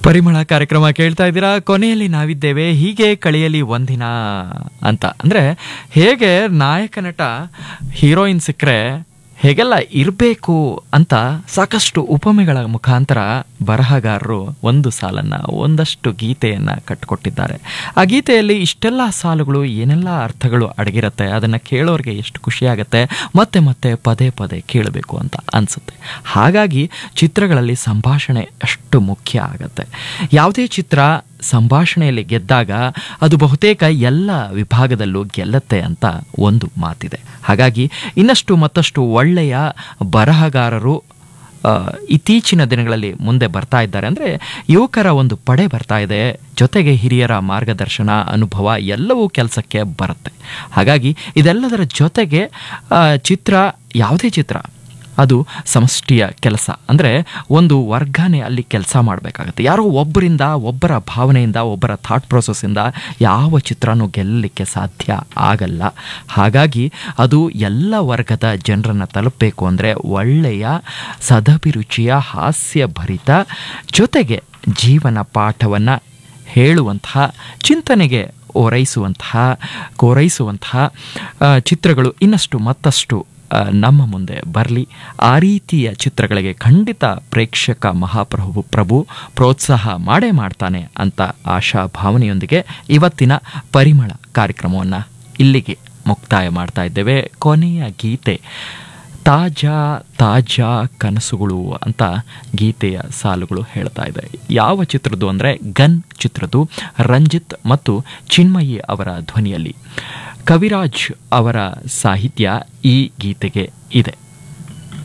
ಪರಿಮಳ ಕಾರ್ಯಕ್ರಮ ಕೇಳ್ತಾ ಇದ್ದೀರಾ ಕೊನೆಯಲ್ಲಿ ನಾವಿದ್ದೇವೆ ಹೀಗೆ ಕಳೆಯಲಿ ಒಂದಿನ ಅಂತ ಅಂದ್ರೆ ಹೇಗೆ ನಾಯಕ ನಟ ಹೀರೋಯಿನ್ ಸಿಕ್ಕರೆ ಹೇಗೆಲ್ಲ ಇರಬೇಕು ಅಂತ ಸಾಕಷ್ಟು ಉಪಮೆಗಳ ಮುಖಾಂತರ ಬರಹಗಾರರು ಒಂದು ಸಾಲನ್ನ ಒಂದಷ್ಟು ಗೀತೆಯನ್ನ ಕಟ್ಟಿಕೊಟ್ಟಿದ್ದಾರೆ ಆ ಗೀತೆಯಲ್ಲಿ ಇಷ್ಟೆಲ್ಲ ಸಾಲುಗಳು ಏನೆಲ್ಲ ಅರ್ಥಗಳು ಅಡಗಿರುತ್ತೆ ಅದನ್ನ ಕೇಳೋರಿಗೆ ಎಷ್ಟು ಖುಷಿಯಾಗತ್ತೆ ಮತ್ತೆ ಮತ್ತೆ ಪದೇ ಪದೇ ಕೇಳಬೇಕು ಅಂತ ಅನ್ಸುತ್ತೆ ಹಾಗಾಗಿ ಚಿತ್ರಗಳಲ್ಲಿ ಸಂಭಾಷಣೆ ಅಷ್ಟು ಮುಖ್ಯ ಆಗತ್ತೆ ಯಾವುದೇ ಚಿತ್ರ ಸಂಭಾಷಣೆಯಲ್ಲಿ ಗೆದ್ದಾಗ ಅದು ಬಹುತೇಕ ಎಲ್ಲ ವಿಭಾಗದಲ್ಲೂ ಗೆಲ್ಲತ್ತೆ ಅಂತ ಒಂದು ಮಾತಿದೆ ಹಾಗಾಗಿ ಇನ್ನಷ್ಟು ಮತ್ತಷ್ಟು ಒಳ್ಳೆಯ ಬರಹಗಾರರು ಆ, ಇತ್ತೀಚಿನ ದಿನಗಳಲ್ಲಿ ಮುಂದೆ ಬರ್ತಾ ಇದ್ದಾರೆ ಅಂದರೆ ಯುವಕರ ಒಂದು ಪಡೆ ಬರ್ತಾ ಇದೆ ಜೊತೆಗೆ ಹಿರಿಯರ ಮಾರ್ಗದರ್ಶನ ಅನುಭವ ಎಲ್ಲವೂ ಕೆಲಸಕ್ಕೆ ಬರುತ್ತೆ ಹಾಗಾಗಿ ಇದೆಲ್ಲದರ ಜೊತೆಗೆ ಆ, ಚಿತ್ರ ಯಾವುದೇ ಚಿತ್ರ ಅದು ಸಮಷ್ಟಿಯ ಕೆಲಸ ಅಂದರೆ ಒಂದು ವರ್ಗನೇ ಅಲ್ಲಿ ಕೆಲಸ ಮಾಡಬೇಕಾಗತ್ತೆ ಯಾರೋ ಒಬ್ಬರಿಂದ ಒಬ್ಬರ ಭಾವನೆಯಿಂದ ಒಬ್ಬರ ಥಾಟ್ ಪ್ರೊಸೆಸ್ಸಿಂದ ಯಾವ ಚಿತ್ರನೂ ಗೆಲ್ಲಲಿಕ್ಕೆ ಸಾಧ್ಯ ಆಗಲ್ಲ ಹಾಗಾಗಿ ಅದು ಎಲ್ಲ ವರ್ಗದ ಜನರನ್ನು ತಲುಪಬೇಕು ಅಂದರೆ ಒಳ್ಳೆಯ ಸದಭಿರುಚಿಯ ಹಾಸ್ಯಭರಿತ ಜೊತೆಗೆ ಜೀವನ ಪಾಠವನ್ನು ಹೇಳುವಂತಹ ಚಿಂತನೆಗೆ ಓರೈಸುವಂತಹ ಕೋರೈಸುವಂತಹ ಆ, ಚಿತ್ರಗಳು ಇನ್ನಷ್ಟು ಮತ್ತಷ್ಟು ಆ, ನಮ್ಮ ಮುಂದೆ ಬರಲಿ ಆ ರೀತಿಯ ಚಿತ್ರಗಳಿಗೆ ಖಂಡಿತ ಪ್ರೇಕ್ಷಕ ಮಹಾಪ್ರಭು ಪ್ರಭು ಪ್ರೋತ್ಸಾಹ ಮಾಡೇ ಮಾಡ್ತಾನೆ ಅಂತ ಆಶಾ ಭಾವನೆಯೊಂದಿಗೆ ಇವತ್ತಿನ ಪರಿಮಳ ಕಾರ್ಯಕ್ರಮವನ್ನು ಇಲ್ಲಿಗೆ ಮುಕ್ತಾಯ ಮಾಡ್ತಾ ಇದ್ದೇವೆ ಕೊನೆಯ ಗೀತೆ ತಾಜಾ ತಾಜಾ ಕನಸುಗಳು ಅಂತ ಗೀತೆಯ ಸಾಲುಗಳು ಹೇಳ್ತಾ ಇದೆ ಯಾವ ಚಿತ್ರದ್ದು ಅಂದರೆ ಗನ್ ಚಿತ್ರದ್ದು ರಂಜಿತ್ ಮತ್ತು ಚಿನ್ಮಯಿ ಅವರ ಧ್ವನಿಯಲ್ಲಿ ಕವಿರಾಜ್ ಅವರ ಸಾಹಿತ್ಯ ಈ ಗೀತೆಗೆ ಇದೆ